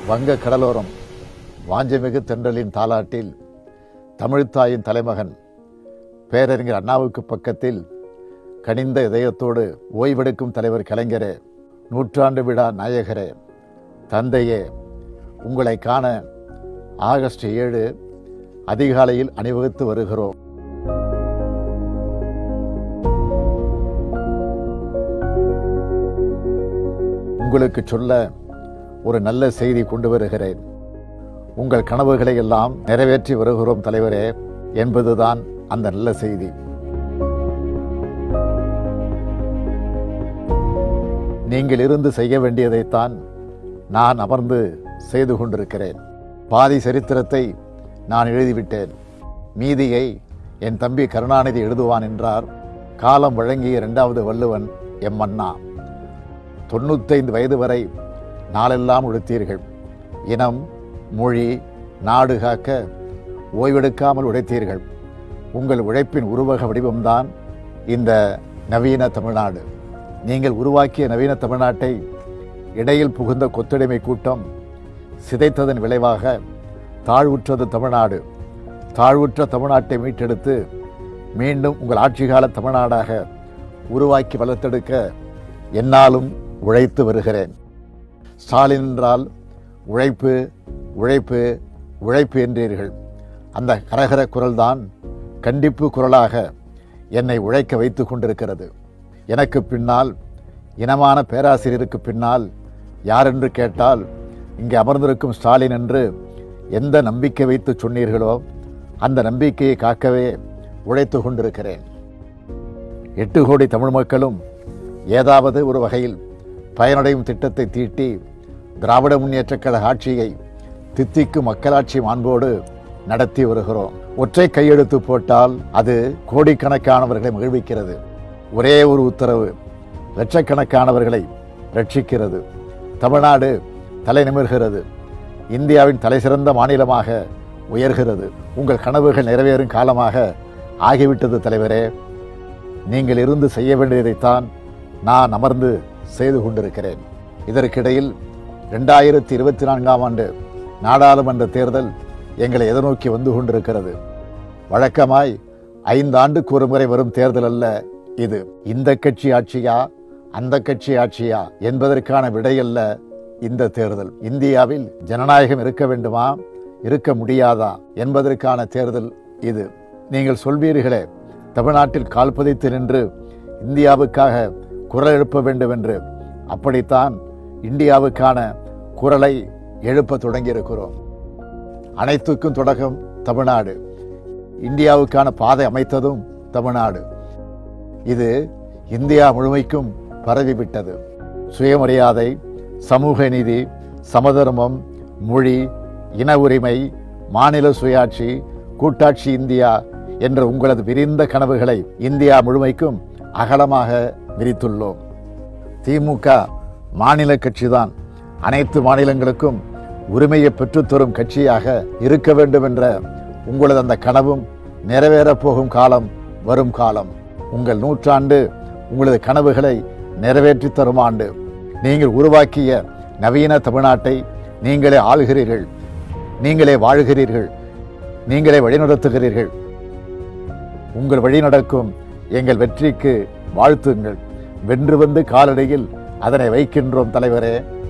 வங்க கடலோரம் வாஞ்சமிகு தென்றலின் தாலாட்டில் தமிழ்த்தாயின் தலைமகன் பேரறிஞர் அண்ணாவுக்கு பக்கத்தில் கனிந்த இதயத்தோடு ஓய்வெடுக்கும் தலைவர் கலைஞரே நூற்றாண்டு விழா நாயகரே தந்தையே உங்களை காண ஆகஸ்ட் ஏழு அதிகாலையில் அணிவகுத்து வருகிறோம் உங்களுக்கு சொல்ல ஒரு நல்ல செய்தி கொண்டு வருகிறேன் உங்கள் கனவுகளை எல்லாம் நிறைவேற்றி வருகிறோம் தலைவரே என்பதுதான் அந்த நல்ல செய்தி நீங்கள் இருந்து செய்ய வேண்டியதைத்தான் நான் அமர்ந்து செய்து கொண்டிருக்கிறேன் பாதி சரித்திரத்தை நான் எழுதிவிட்டேன் மீதியை என் தம்பி கருணாநிதி எழுதுவான் என்றார் காலம் வழங்கிய இரண்டாவது வள்ளுவன் எம் அண்ணா தொண்ணூத்தைந்து வயது வரை நாளெல்லாம் உழைத்தீர்கள் இனம் மொழி நாடு காக்க ஓய்வெடுக்காமல் உழைத்தீர்கள் உங்கள் உழைப்பின் உருவக வடிவம்தான் இந்த நவீன தமிழ்நாடு நீங்கள் உருவாக்கிய நவீன தமிழ்நாட்டை இடையில் புகுந்த கொத்தடிமை கூட்டம் சிதைத்ததன் விளைவாக தாழ்வுற்றது தமிழ்நாடு தாழ்வுற்ற தமிழ்நாட்டை மீட்டெடுத்து மீண்டும் உங்கள் ஆட்சிகால தமிழ்நாடாக உருவாக்கி வளர்த்தெடுக்க என்னாலும் உழைத்து வருகிறேன் ஸ்டாலின் என்றால் உழைப்பு உழைப்பு உழைப்பு என்றீர்கள் அந்த கரகர குரல்தான் கண்டிப்பு குரலாக என்னை உழைக்க வைத்து கொண்டிருக்கிறது எனக்கு பின்னால் இனமான பேராசிரியருக்கு பின்னால் யார் என்று கேட்டால் இங்கே அமர்ந்திருக்கும் ஸ்டாலின் என்று எந்த நம்பிக்கை வைத்து சொன்னீர்களோ அந்த நம்பிக்கையை காக்கவே உழைத்து கொண்டிருக்கிறேன் எட்டு கோடி தமிழ் மக்களும் ஏதாவது ஒரு வகையில் பயனடையும் திட்டத்தை தீட்டி திராவிட முன்னேற்றக் கழக ஆட்சியை தித்திக்கு மக்களாட்சி மாண்போடு நடத்தி வருகிறோம் ஒற்றை கையெழுத்து போட்டால் அது கோடிக்கணக்கானவர்களை மகிழ்விக்கிறது ஒரே ஒரு உத்தரவு லட்சக்கணக்கானவர்களை ரட்சிக்கிறது தமிழ்நாடு தலை நிமிர்கிறது இந்தியாவின் தலைசிறந்த மாநிலமாக உயர்கிறது உங்கள் கனவுகள் நிறைவேறும் காலமாக ஆகிவிட்டது தலைவரே நீங்கள் இருந்து செய்ய வேண்டியதைத்தான் நான் அமர்ந்து செய்து கொண்டிருக்கிறேன் இதற்கிடையில் ரெண்டாயிரத்தி இருபத்தி நான்காம் ஆண்டு நாடாளுமன்ற தேர்தல் எங்களை எதிர்நோக்கி வந்து கொண்டிருக்கிறது வழக்கமாய் ஐந்து ஆண்டுக்கு ஒரு முறை வரும் தேர்தல் அல்ல இது இந்த கட்சி ஆட்சியா அந்த கட்சி ஆட்சியா என்பதற்கான விடையல்ல இந்த தேர்தல் இந்தியாவில் ஜனநாயகம் இருக்க வேண்டுமா இருக்க முடியாதா என்பதற்கான தேர்தல் இது நீங்கள் சொல்வீர்களே தமிழ்நாட்டில் கால் பதித்து நின்று இந்தியாவுக்காக குரல் எழுப்ப வேண்டும் என்று அப்படித்தான் இந்தியாவுக்கான குரலை எழுப்ப தொடங்கியிருக்கிறோம் அனைத்துக்கும் தொடக்கம் தமிழ்நாடு இந்தியாவுக்கான பாதை அமைத்ததும் தமிழ்நாடு இது இந்தியா முழுமைக்கும் பரவிவிட்டது சுயமரியாதை சமூக நீதி சமதர்மம் மொழி இன உரிமை மாநில சுயாட்சி கூட்டாட்சி இந்தியா என்ற உங்களது விரிந்த கனவுகளை இந்தியா முழுமைக்கும் அகலமாக விரித்துள்ளோம் திமுக மாநில கட்சிதான் அனைத்து மாநிலங்களுக்கும் உரிமையை பெற்றுத்தரும் கட்சியாக இருக்க வேண்டும் என்ற உங்களது அந்த கனவும் நிறைவேறப் போகும் காலம் வரும் காலம் உங்கள் நூற்றாண்டு உங்களது கனவுகளை நிறைவேற்றி தரும் ஆண்டு நீங்கள் உருவாக்கிய நவீன தமிழ்நாட்டை நீங்களே ஆளுகிறீர்கள் நீங்களே வாழ்கிறீர்கள் நீங்களே வழிநடத்துகிறீர்கள் உங்கள் வழி நடக்கும் எங்கள் வெற்றிக்கு வாழ்த்துங்கள் வென்று வந்து காலடியில் அதனை வைக்கின்றோம் தலைவரே